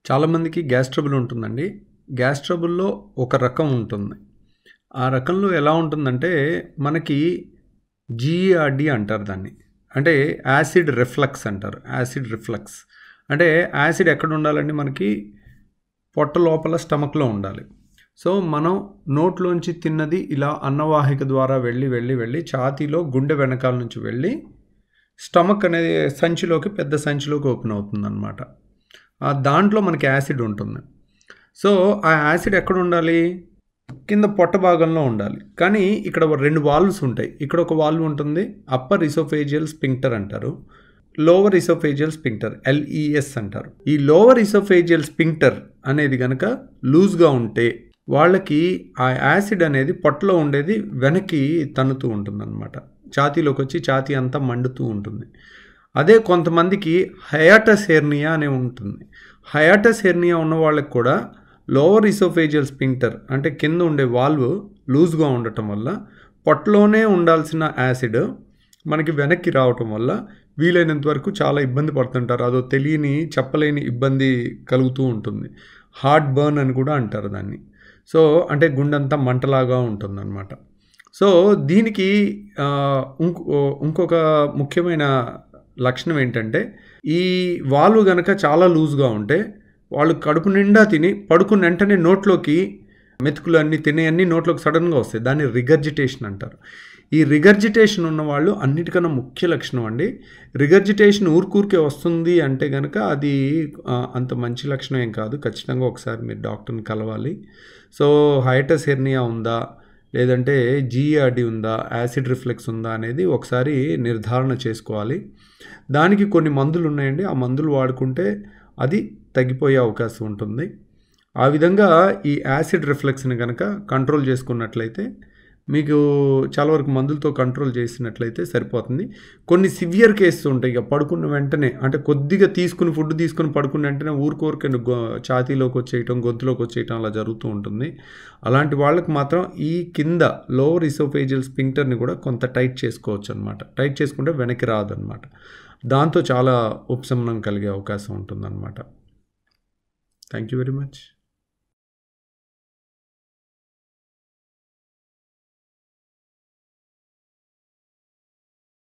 చాలామందికి gas trouble ఉంటుందండి gas ట్రబుల్లో ఒక రకం ఉంటుంది ఆ రకంలో ఎలా ఉంటుందంటే మనకి జీఈఆర్డి అంటారు దాన్ని అంటే యాసిడ్ రిఫ్లక్స్ అంటారు యాసిడ్ రిఫ్లక్స్ అంటే యాసిడ్ ఎక్కడ ఉండాలండి మనకి పొట్ట లోపల స్టమక్లో ఉండాలి సో మనం నోట్లోంచి తిన్నది ఇలా అన్నవాహిక ద్వారా వెళ్ళి వెళ్ళి వెళ్ళి ఛాతీలో గుండె వెనకాల నుంచి వెళ్ళి స్టమక్ అనేది సంచిలోకి పెద్ద సంచిలోకి ఓపెన్ అవుతుంది అనమాట దాంట్లో మనకి యాసిడ్ ఉంటుంది సో ఆ యాసిడ్ ఎక్కడ ఉండాలి కింద పొట్ట భాగంలో ఉండాలి కానీ ఇక్కడ రెండు వాల్వ్స్ ఉంటాయి ఇక్కడ ఒక వాల్వ్ ఉంటుంది అప్పర్ ఇసోఫేజియల్ స్పింక్టర్ అంటారు లోవర్ ఇసోఫేజియల్ స్పింక్టర్ ఎల్ఈఎస్ అంటారు ఈ లోవర్ ఇసోఫేజియల్ స్పింక్టర్ అనేది కనుక లూజ్గా ఉంటే వాళ్ళకి ఆ యాసిడ్ అనేది పొట్టలో ఉండేది వెనక్కి తన్నుతూ ఉంటుందన్నమాట ఛాతీలోకి వచ్చి ఛాతీ అంతా మండుతూ ఉంటుంది అదే కొంతమందికి హయాటస్ హెర్నియా అనే ఉంటుంది హయాటస్ హెర్నియా ఉన్న వాళ్ళకి కూడా లోవర్ ఇసోఫేజియల్ స్పింక్టర్ అంటే కింద ఉండే వాల్వ్ లూజ్గా ఉండటం వల్ల పొట్టలోనే ఉండాల్సిన యాసిడ్ మనకి వెనక్కి రావటం వల్ల వీలైనంత వరకు చాలా ఇబ్బంది పడుతుంటారు అదో తెలియని చెప్పలేని ఇబ్బంది కలుగుతూ ఉంటుంది హార్ట్ బర్న్ అని కూడా అంటారు దాన్ని సో అంటే గుండెంతా మంటలాగా ఉంటుందన్నమాట సో దీనికి ఇంకో ఇంకొక ముఖ్యమైన లక్షణం ఏంటంటే ఈ వాల్వ్ కనుక చాలా లూజ్గా ఉంటే వాళ్ళు కడుపు నిండా తిని పడుకున్న వెంటనే నోట్లోకి మెతుకులు అన్నీ తినే అన్నీ నోట్లోకి సడన్గా వస్తాయి దాన్ని రిగర్జిటేషన్ అంటారు ఈ రిగర్జిటేషన్ ఉన్న వాళ్ళు అన్నిటికన్నా ముఖ్య లక్షణం అండి రిగర్జిటేషన్ ఊరికూరికే వస్తుంది అంటే కనుక అది అంత మంచి లక్షణం ఏం కాదు ఖచ్చితంగా ఒకసారి మీరు డాక్టర్ని కలవాలి సో హైటస్ హెర్నియా ఉందా లేదంటే జీఆర్డి ఉందా యాసిడ్ రిఫ్లెక్స్ ఉందా అనేది ఒకసారి నిర్ధారణ చేసుకోవాలి దానికి కొన్ని మందులు ఉన్నాయండి ఆ మందులు వాడుకుంటే అది తగ్గిపోయే అవకాశం ఉంటుంది ఆ విధంగా ఈ యాసిడ్ రిఫ్లెక్స్ని కనుక కంట్రోల్ చేసుకున్నట్లయితే మీకు చాలా వరకు మందులతో కంట్రోల్ చేసినట్లయితే సరిపోతుంది కొన్ని సివియర్ కేసెస్ ఉంటాయి ఇక పడుకున్న వెంటనే అంటే కొద్దిగా తీసుకుని ఫుడ్ తీసుకుని పడుకున్న వెంటనే ఊరుకోరికని ఛాతీలోకి వచ్చేయటం గొంతులోకి వచ్చేయటం అలా జరుగుతూ ఉంటుంది అలాంటి వాళ్ళకి మాత్రం ఈ కింద లోవర్ ఇసోఫేజియల్ స్పింక్టర్ని కూడా కొంత టైట్ చేసుకోవచ్చు అనమాట టైట్ చేసుకుంటే వెనక్కి రాదనమాట దాంతో చాలా ఉపశమనం కలిగే అవకాశం ఉంటుందన్నమాట థ్యాంక్ యూ వెరీ మచ్